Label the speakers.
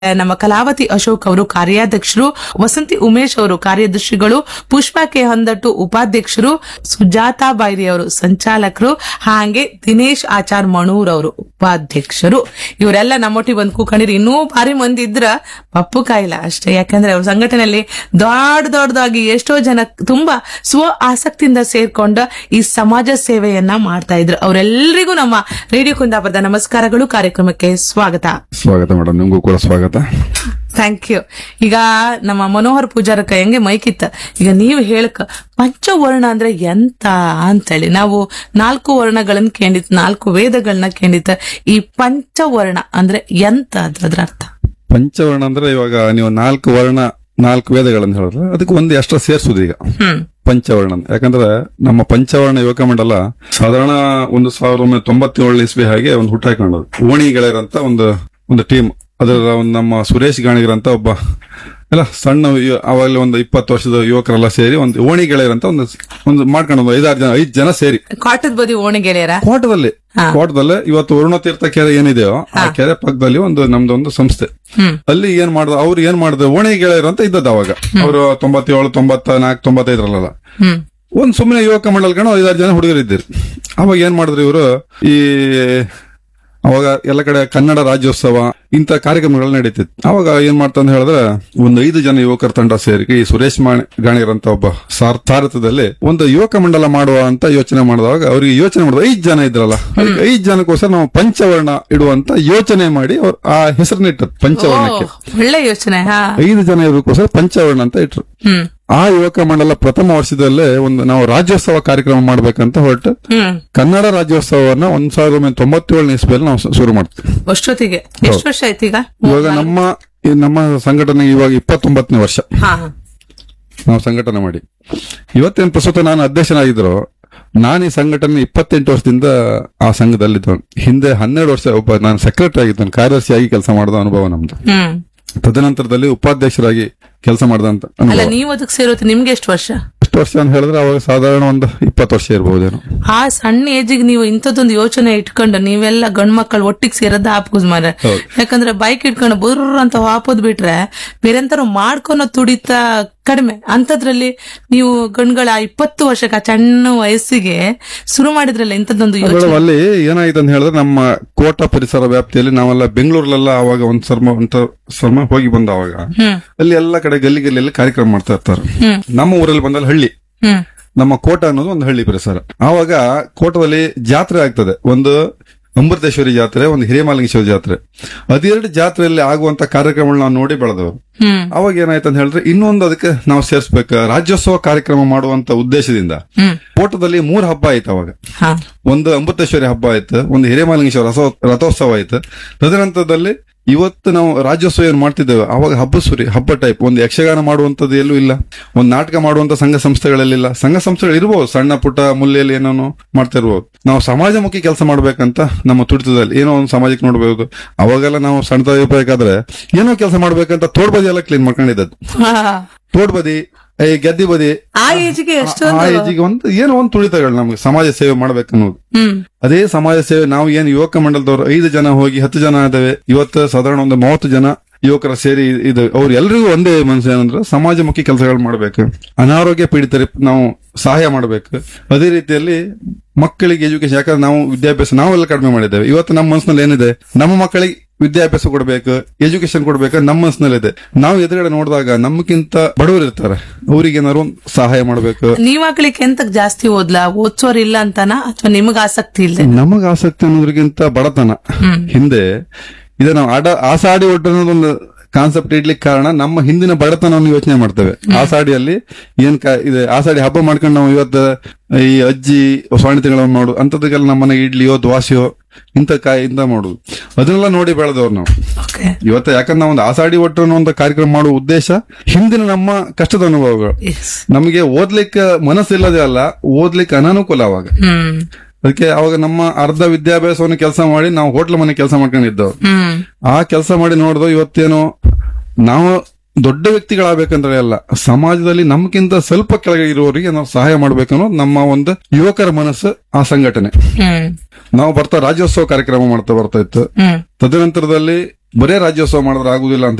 Speaker 1: ನಮ್ಮ ಕಲಾವತಿ ಅಶೋಕ್ ಅವರು ಕಾರ್ಯಾಧ್ಯಕ್ಷರು ವಸಂತಿ ಉಮೇಶ್ ಅವರು ಕಾರ್ಯದರ್ಶಿಗಳು ಪುಷ್ಪಾ ಕೆ ಹೊಂದಟ್ಟು ಉಪಾಧ್ಯಕ್ಷರು ಸುಜಾತಾ ಬೈರಿ ಅವರು ಸಂಚಾಲಕರು ಹಾಗೆ ದಿನೇಶ್ ಆಚಾರ್ ಮಣೂರ್ ಅವರು ಉಪಾಧ್ಯಕ್ಷರು ಇವರೆಲ್ಲ ನಮ್ಮೊಟ್ಟಿಗೆ ಬಂದು ಕೂಕೊಂಡಿರಿ ಇನ್ನೂ ಭಾರಿ ಮಂದಿ ಇದ್ರ ಪಪ್ಪು ಕಾಯಿಲ್ಲ ಅಷ್ಟೇ ಯಾಕಂದ್ರೆ ಅವ್ರ ಸಂಘಟನೆಯಲ್ಲಿ ದೊಡ್ಡ ದೊಡ್ಡದಾಗಿ ಎಷ್ಟೋ ಜನ ತುಂಬಾ ಸ್ವ ಆಸಕ್ತಿಯಿಂದ ಸೇರ್ಕೊಂಡು ಈ ಸಮಾಜ ಸೇವೆಯನ್ನ ಮಾಡ್ತಾ ಇದ್ರು ಅವರೆಲ್ಲರಿಗೂ ನಮ್ಮ ರೇಡಿಯೋ ಕುಂದಾಪುರದ ನಮಸ್ಕಾರಗಳು ಕಾರ್ಯಕ್ರಮಕ್ಕೆ ಸ್ವಾಗತ
Speaker 2: ಸ್ವಾಗತ ಮೇಡಮ್ ನಿಮಗೂ ಕೂಡ ಸ್ವಾಗತ
Speaker 1: ಥ್ಯಾಂಕ್ ಯು ಈಗ ನಮ್ಮ ಮನೋಹರ್ ಪೂಜಾರ ಕೈಯಂಗೆ ಮೈಕಿತ್ತ ಈಗ ನೀವು ಹೇಳಕ ಪಂಚವರ್ಣ ಅಂದ್ರೆ ಎಂತ ಅಂತೇಳಿ ನಾವು ನಾಲ್ಕು ವರ್ಣಗಳನ್ನ ಕೇಳಿತ್ ನಾಲ್ಕು ವೇದಗಳನ್ನ ಕೇಳಿತ್ ಈ ಪಂಚವರ್ಣ ಅಂದ್ರೆ ಎಂತ ಅದು ಅದ್ರ ಅರ್ಥ
Speaker 2: ಪಂಚವರ್ಣ ಅಂದ್ರೆ ಇವಾಗ ನೀವು ನಾಲ್ಕು ವರ್ಣ ನಾಲ್ಕು ವೇದಗಳಂತ ಹೇಳಿದ್ರೆ ಅದಕ್ಕೆ ಒಂದು ಎಕ್ಸ್ಟ್ರಾ ಸೇರ್ಸುದು ಈಗ
Speaker 1: ಹ್ಮ್
Speaker 2: ಪಂಚವರ್ಣ ಅಂತ. ಯಾಕಂದ್ರೆ ನಮ್ಮ ಪಂಚವರ್ಣ ಯುವಕ ಮಂಡಲ ಸಾಧಾರಣ ಒಂದು ಸಾವಿರದ ಒಂಬೈನೂರ ತೊಂಬತ್ತೇಳು ಇಸ್ವಿ ಹಾಗೆ ಒಂದು ಹುಟ್ಟು ಹಾಕೊಂಡದು ಓಣಿ ಗೆಳೆಯರಂತ ಒಂದು ಒಂದು ಟೀಮ್ ಅದರ ಒಂದು ನಮ್ಮ ಸುರೇಶ್ ಗಾಣಿಗರಂತ ಒಬ್ಬ ಎಲ್ಲ ಸಣ್ಣ ಯು- ಅವಾಗಲೇ ಒಂದು ಇಪ್ಪತ್ತು ವರ್ಷದ ಯುವಕರೆಲ್ಲ ಸೇರಿ ಒಂದು ಓಣಿ ಗೆಳೆಯರಂತ ಒಂದು ಒಂದು ಮಾಡ್ಕೊಂಡು ಒಂದು ಐದಾರು ಜನ ಐದು ಜನ ಸೇರಿ
Speaker 1: ಕಾಟದ ಬದಿ ಓಣಿಗೆಳೆಯರ
Speaker 2: ಕೋಟದಲ್ಲಿ
Speaker 1: ಹಾ.
Speaker 2: ಕೋಟದಲ್ಲಿ ಇವತ್ತು ವರುಣ ತೀರ್ಥ ಕೆರೆ ಏನಿದೆಯೋ ಆ ಕೆರೆ ಪಕ್ಕದಲ್ಲಿ ಒಂದು ನಮ್ದು ಒಂದು ಸಂಸ್ಥೆ
Speaker 1: ಹ್ಮ್
Speaker 2: ಅಲ್ಲಿ ಏನ್ ಮಾಡ್ದ ಅವ್ರು ಏನ್ ಮಾಡಿದ್ರು ಓಣಿ ಗೆಳೆಯರು ಅಂತ ಇದ್ದದ್ದು ಅವಾಗ ಅವರು ತೊಂಬತ್ತೇಳು ತೊಂಬತ್ತ ನಾಲ್ಕು ತೊಂಬತ್ತೈದರಲ್ಲ
Speaker 1: ಹ್ಮ್
Speaker 2: ಒಂದ್ ಸುಮ್ಮನೆ ಯುವಕ ಮಂಡಲ್ ಕಣ ಐದಾರು ಜನ ಹುಡುಗರು ಇದ್ದೀರಿ ಅವಾಗ ಏನ್ ಮಾಡಿದ್ರು ಇವರು ಈ ಅವಾಗ ಎಲ್ಲ ಕಡೆ ಕನ್ನಡ ರಾಜ್ಯೋತ್ಸವ ಇಂಥ ಕಾರ್ಯಕ್ರಮಗಳು ನಡೀತಿತ್ತು ಅವಾಗ ಏನ್ ಮಾಡ್ತಾ ಅಂತ ಹೇಳಿದ್ರೆ ಒಂದು ಐದು ಜನ ಯುವಕರ ತಂಡ ಸೇರಿ ಈ ಸುರೇಶ್ ಮಾಣಿ ಗಾಣಿಗರ್ ಅಂತ ಒಬ್ಬ ಸಾರ್ ಭಾರತದಲ್ಲಿ ಒಂದು ಯುವಕ ಮಂಡಲ ಮಾಡುವ ಅಂತ ಯೋಚನೆ ಮಾಡಿದಾಗ ಅವ್ರಿಗೆ ಯೋಚನೆ ಮಾಡಿದ ಐದು ಜನ ಇದ್ರಲ್ಲ ಅದಕ್ಕೆ ಐದು ಜನಕ್ಕೋಸ್ಕರ ನಾವು ಪಂಚವರ್ಣ ಇಡುವಂತ ಯೋಚನೆ ಮಾಡಿ ಅವ್ರು ಆ ಹೆಸರನ್ನ ಇಟ್ಟರು ಪಂಚವರ್ಣಕ್ಕೆ
Speaker 1: ಓ, ಒಳ್ಳೆ ಯೋಚನೆ ಹಾ
Speaker 2: ಐದು ಜನ ಇರೋಕ್ಕೋಸ್ಕರ ಪಂಚವರ್ಣ ಅಂತ ಇಟ್ರು
Speaker 1: ಹ್ಮ್
Speaker 2: ಆ ಯುವಕ ಮಂಡಲ ಪ್ರಥಮ ವರ್ಷದಲ್ಲೇ ಒಂದು ನಾವು ರಾಜ್ಯೋತ್ಸವ ಕಾರ್ಯಕ್ರಮ ಮಾಡ್ಬೇಕಂತ ಹೊರಟು
Speaker 1: ಹ್ಮ್
Speaker 2: ಕನ್ನಡ ರಾಜ್ಯೋತ್ಸವವನ್ನ ಒಂದ್ ಸಾವಿರದ ಒಂಬೈನೂರ ತೊಂಬತ್ತೇಳನೇ ಇಸ್ವಿಯಲ್ಲಿ ನಾವು ಶು- ಶುರು ಮಾಡ್ತೀವಿ
Speaker 1: ಅಷ್ಟೊತ್ತಿಗೆ ಎಷ್ಟು ವರ್ಷ ಆಯ್ತು ಈಗ
Speaker 2: ಇವಾಗ ನಮ್ಮ ಈ ನಮ್ಮ ಸಂಘಟನೆ ಇವಾಗ ಇಪ್ಪತ್ತೊಂಬತ್ತನೇ ವರ್ಷ
Speaker 1: ಹಾ
Speaker 2: ನಾವು ಸಂಘಟನೆ ಮಾಡಿ ಇವತ್ತೇನ್ ಪ್ರಸ್ತುತ ನಾನು ಅಧ್ಯಕ್ಷನಾಗಿದ್ರು ನಾನು ಈ ಸಂಘಟನೆ ಇಪ್ಪತ್ತೆಂಟು ವರ್ಷದಿಂದ ಆ ಸಂಘದಲ್ಲಿದ್ದವನು ಹಿಂದೆ ಹನ್ನೆರಡು ವರ್ಷ ಒಬ್ಬ ನಾನು ಸೆಕ್ರೆಟರಿ ಆಗಿದ್ದವನು ಕಾರ್ಯದರ್ಶಿಯಾಗಿ ಕೆಲಸ ಮಾಡಿದ ಅನುಭವ ನಮ್ದು
Speaker 1: ಹ್ಮ್
Speaker 2: ತದನಂತರದಲ್ಲಿ ಉಪಾಧ್ಯಕ್ಷರಾಗಿ ಕೆಲಸ ಮಾಡಿದಂತ
Speaker 1: ಅಲ್ಲ
Speaker 2: ಅನುಭವ
Speaker 1: ನೀವು ಅದಕ್ಕೆ ಸೇರೋದು ನಿಮ್ಗೆ ಎಷ್ಟು ವರ್ಷ
Speaker 2: ಎಷ್ಟು ವರ್ಷ ಅಂತ ಹೇಳಿದ್ರೆ ಅವಾಗ ಸಾಧಾರಣ ಒಂದು ಇಪ್ಪತ್ತು ವರ್ಷ ಇರ್ಬಹುದೇನೋ
Speaker 1: ಆ ಸಣ್ಣ ಏಜಿಗೆ ನೀವು ಇಂಥದ್ದೊಂದು ಯೋಚನೆ ಇಟ್ಕೊಂಡು ನೀವೆಲ್ಲ ಗಂಡ್ ಮಕ್ಕಳು ಒಟ್ಟಿಗೆ ಸೇರದ ಹಾಪುದ್ ಮಾರ
Speaker 2: ಹೌದು.
Speaker 1: ಯಾಕಂದ್ರೆ ಬೈಕ್ ಇಟ್ಕೊಂಡು ಬುರ್ರ ಅಂತ ಹಾಪೋದ್ ಬಿಟ್ರೆ ಬೇರೆಂತಾರು ಮಾಡ್ಕೊನೋ ತುಡಿತ ಕಡಿಮೆ ಅಂತದ್ರಲ್ಲಿ ನೀವು ಗಂಡ್ಗಳ ಇಪ್ಪತ್ತು ವರ್ಷಕ್ಕೆ ಆ ಸಣ್ಣ ವಯಸ್ಸಿಗೆ ಶುರು ಮಾಡಿದ್ರಲ್ಲ ಇಂಥದ್ದೊಂದು ಯೋಚನೆ
Speaker 2: ಮೇಡಮ್, ಅಲ್ಲಿ ಏನಾಗಿದೆ ಅಂತ ಹೇಳಿದ್ರೆ ನಮ್ಮ ಕೋಟ ಪರಿಸರ ವ್ಯಾಪ್ತಿಯಲ್ಲಿ ನಾವೆಲ್ಲ ಬೆಂಗಳೂರಲ್ಲೆಲ್ಲ ಅವಾಗ ಒಂದ್ ಸರ್ಮ ಅಂತ ಸರ್ಮ ಹೋಗಿ ಬಂದ ಅವಾಗ
Speaker 1: ಹ್ಮ್
Speaker 2: ಅಲ್ಲಿ ಎಲ್ಲ ಕಡೆ ಗಲ್ಲಿ ಗಲ್ಲಿಯಲ್ಲಿ ಕಾರ್ಯಕ್ರಮ ಮಾಡ್ತಾ ಇರ್ತಾರೆ
Speaker 1: ಹ್ಮ್
Speaker 2: ನಮ್ಮ ಊರಲ್ಲಿ ಬಂದಲ್ಲಿ ಹಳ್ಳಿ
Speaker 1: ಹ್ಮ್
Speaker 2: ನಮ್ಮ ಕೋಟ ಅನ್ನೋದು ಒಂದು ಹಳ್ಳಿ ಪರಿಸರ ಆವಾಗ ಕೋಟದಲ್ಲಿ ಜಾತ್ರೆ ಆಗ್ತದೆ ಒಂದು ಅಮೃತೇಶ್ವರಿ ಜಾತ್ರೆ ಒಂದು ಹಿರೇಮಾಲಿಂಗೇಶ್ವರಿ ಜಾತ್ರೆ ಅದೆರಡು ಜಾತ್ರೆಯಲ್ಲಿ ಆಗುವಂತ ಕಾರ್ಯಕ್ರಮಗಳನ್ನ ನಾವು ನೋಡಿ ಬೆಳೆದವರು
Speaker 1: ಹ್ಮ್
Speaker 2: ಅವಾಗ ಏನಾಯ್ತು ಅಂತ ಹೇಳಿದ್ರೆ ಇನ್ನೊಂದು ಅದಕ್ಕೆ ನಾವು ಸೇರ್ಸ್ಬೇಕು ರಾಜ್ಯೋತ್ಸವ ಕಾರ್ಯಕ್ರಮ ಮಾಡುವಂತ ಉದ್ದೇಶದಿಂದ
Speaker 1: ಹ್ಮ್
Speaker 2: ಕೋಟದಲ್ಲಿ ಮೂರು ಹಬ್ಬ ಆಯ್ತು ಅವಾಗ
Speaker 1: ಹಾ
Speaker 2: ಒಂದು ಅಮೃತೇಶ್ವರಿ ಹಬ್ಬ ಆಯ್ತು ಒಂದು ಹಿರೇಮಾಲಿಂಗೇಶ್ವರ ರಸೋ- ರಥೋತ್ಸವ ಆಯ್ತು ತದನಂತರದಲ್ಲಿ ಇವತ್ತು ನಾವು ರಾಜ್ಯೋತ್ಸವ ಏನ್ ಮಾಡ್ತಿದ್ದೇವೆ ಅವಾಗ ಹಬ್ಬ ಸುರಿ ಹಬ್ಬ ಟೈಪ್ ಒಂದು ಯಕ್ಷಗಾನ ಮಾಡುವಂತದ್ದು ಎಲ್ಲೂ ಇಲ್ಲ ಒಂದು ನಾಟಕ ಮಾಡುವಂತ ಸಂಘ ಸಂಸ್ಥೆಗಳಲ್ಲಿಲ್ಲ ಸಂಘ ಸಂಸ್ಥೆಗಳು ಇರ್ಬೋದು ಸಣ್ಣ ಪುಟ್ಟ ಮೂಲೆಯಲ್ಲಿ ಏನೋ ಮಾಡ್ತಾ ಇರ್ಬೋದು ನಾವು ಸಮಾಜಮುಖಿ ಕೆಲಸ ಮಾಡ್ಬೇಕಂತ ನಮ್ಮ ತುಡಿತದಲ್ಲಿ ಏನೋ ಒಂದು ಸಮಾಜಕ್ಕೆ ನೋಡ್ಬೋದು ಅವಾಗೆಲ್ಲ ನಾವು ಸಣ್ಣದಾಗಿರ್ಬೇಕಾದ್ರೆ ಏನೋ ಕೆಲಸ ಮಾಡ್ಬೇಕಂತ ತೋಡ್ ಬದಿ ಎಲ್ಲ ಕ್ಲೀನ್ ಮಾಡ್ಕೊಂಡಿದ್ದದ್ದು
Speaker 1: ಹಾ.
Speaker 2: ತೋಡ್ ಬದಿ ಈ ಗೆದ್ದಿ ಬದಿ
Speaker 1: ಆ ಏಜಿಗೆ
Speaker 2: ಆ
Speaker 1: ಎಷ್ಟೊಂದು
Speaker 2: ಏಜಿಗೆ ಒಂದು ಏನೋ ಒಂದು ತುಳಿತಗಳು ನಮ್ಗೆ ಸಮಾಜ ಸೇವೆ ಮಾಡ್ಬೇಕನ್ನೋದು
Speaker 1: ಹ್ಮ್
Speaker 2: ಅದೇ ಸಮಾಜ ಸೇವೆ ನಾವು ಏನು ಯುವಕ ಮಂಡಲದವರು ಐದು ಜನ ಹೋಗಿ ಹತ್ತು ಜನ ಇದಾವೆ ಇವತ್ತು ಸಾಧಾರಣ ಒಂದು ಮೂವತ್ತು ಜನ ಯುವಕರ ಸೇರಿ ಇದು ಅವ್ರು ಎಲ್ರಿಗೂ ಒಂದೇ ಮನಸ್ಸು ಏನಂದ್ರೆ ಸಮಾಜಮುಖಿ ಕೆಲಸಗಳು ಮಾಡ್ಬೇಕು ಅನಾರೋಗ್ಯ ಪೀಡಿತರಿಗೆ ನಾವು ಸಹಾಯ ಮಾಡ್ಬೇಕು ಅದೇ ರೀತಿಯಲ್ಲಿ ಮಕ್ಕಳಿಗೆ ಎಜುಕೇಶನ್ ಯಾಕಂದ್ರೆ ನಾವು ವಿದ್ಯಾಭ್ಯಾಸ ನಾವೆಲ್ಲ ಕಡಿಮೆ ಮಾಡಿದ್ದೇವೆ ಇವತ್ತು ನಮ್ಮ ಮನಸ್ಸಿನಲ್ಲಿ ಏನಿದೆ ನಮ್ಮ ಮಕ್ಕಳಿಗೆ ವಿದ್ಯಾಭ್ಯಾಸ ಕೊಡಬೇಕು ಎಜುಕೇಶನ್ ಕೊಡ್ಬೇಕು ನಮ್ಮ ಮನಸ್ಸಿನಲ್ಲಿದೆ ನಾವು ಎದುರುಗಡೆ ನೋಡಿದಾಗ ನಮಗಿಂತ ಬಡವರು ಇರ್ತಾರೆ ಅವ್ರಿಗೆ ಏನಾದ್ರು ಒಂದು ಸಹಾಯ ಮಾಡ್ಬೇಕು
Speaker 1: ನೀವ್ ಹಾಕ್ಲಿಕ್ಕೆ ಎಂತಕ್ ಜಾಸ್ತಿ ಓದ್ಲಾ ಓದ್ಸೋರ್ ಇಲ್ಲ ಅಂತಾನ ಅಥವಾ ನಿಮಗ್ ಆಸಕ್ತಿ ಇಲ್ದೆ
Speaker 2: ನಮಗ ಆಸಕ್ತಿ ಅನ್ನೋದ್ರಿಗಿಂತ ಬಡತನ
Speaker 1: ಹ್ಮ್.
Speaker 2: ಹಿಂದೆ ಇದು ನಾವು ಆಡ ಆಸಾಡಿ ಒಟ್ಟು ಅನ್ನೋದೊಂದು ಕಾನ್ಸೆಪ್ಟ್ ಇಡ್ಲಿಕ್ಕೆ ಕಾರಣ ನಮ್ಮ ಹಿಂದಿನ ಬಡತನವನ್ನು ಯೋಚನೆ ಮಾಡ್ತೇವೆ ಆಸಾಡಿಯಲ್ಲಿ ಏನ್ ಕಾ ಇದೆ ಆಸಾಡಿ ಹಬ್ಬ ಮಾಡ್ಕೊಂಡು ನಾವು ಇವತ್ತು ಈ ಅಜ್ಜಿ ಸ್ವಾಣಿತಿಗಳನ್ನು ಮಾಡು ಅಂತದಕ್ಕೆಲ್ಲ ನಮ್ಮ ಮನೆಗೆ ಇಡ್ಲಿಯೋ ದ್ವಾಸೆಯೋ ಇಂಥ ಕಾಯಿ ಇಂತ ಮಾಡುದು ಅದನ್ನೆಲ್ಲ ನೋಡಿ ಬೆಳೆದವ್ರು ನಾವು
Speaker 1: ಓಕೆ
Speaker 2: ಇವತ್ತು ಯಾಕಂದ್ರೆ ನಾವು ಒಂದು ಆಸಾಡಿ ಒಟ್ಟು ಅನ್ನೋ ಒಂದು ಕಾರ್ಯಕ್ರಮ ಮಾಡುವ ಉದ್ದೇಶ ಹಿಂದಿನ ನಮ್ಮ ಕಷ್ಟದ ಅನುಭವಗಳು
Speaker 1: ಎಸ್
Speaker 2: ನಮಗೆ ಓದ್ಲಿಕ್ಕೆ ಮನಸ್ಸಿಲ್ಲದೆ ಅಲ್ಲ ಓದ್ಲಿಕ್ಕೆ ಅನಾನುಕೂಲ ಅವಾಗ
Speaker 1: ಹ್ಮ್
Speaker 2: ಅದಕ್ಕೆ ಅವಾಗ ನಮ್ಮ ಅರ್ಧ ವಿದ್ಯಾಭ್ಯಾಸವನ್ನು ಕೆಲಸ ಮಾಡಿ ನಾವು ಹೋಟ್ಲ್ ಮನೆ ಕೆಲಸ ಮಾಡ್ಕೊಂಡಿದ್ದೆವು
Speaker 1: ಹ್ಮ್
Speaker 2: ಆ ಕೆಲಸ ಮಾಡಿ ನೋಡಿದ್ವು ಇವತ್ತೇನು ನಾವು ದೊಡ್ಡ ವ್ಯಕ್ತಿಗಳಾಗಬೇಕಂದ್ರೆ ಅಲ್ಲ ಸಮಾಜದಲ್ಲಿ ನಮ್ಗಿಂತ ಸ್ವಲ್ಪ ಕೆಳಗೆ ಇರುವವರಿಗೆ ನಾವು ಸಹಾಯ ಮಾಡ್ಬೇಕನ್ನೋದು ನಮ್ಮ ಒಂದು ಯುವಕರ ಮನಸ್ಸು ಆ ಸಂಘಟನೆ
Speaker 1: ಹ್ಮ್
Speaker 2: ನಾವು ಬರ್ತಾ ರಾಜ್ಯೋತ್ಸವ ಕಾರ್ಯಕ್ರಮ ಮಾಡ್ತಾ ಬರ್ತಾ ಇತ್ತು
Speaker 1: ಹ್ಮ್
Speaker 2: ತದನಂತರದಲ್ಲಿ ಬರೇ ರಾಜ್ಯೋತ್ಸವ ಮಾಡಿದ್ರೆ ಆಗುದಿಲ್ಲ ಅಂತ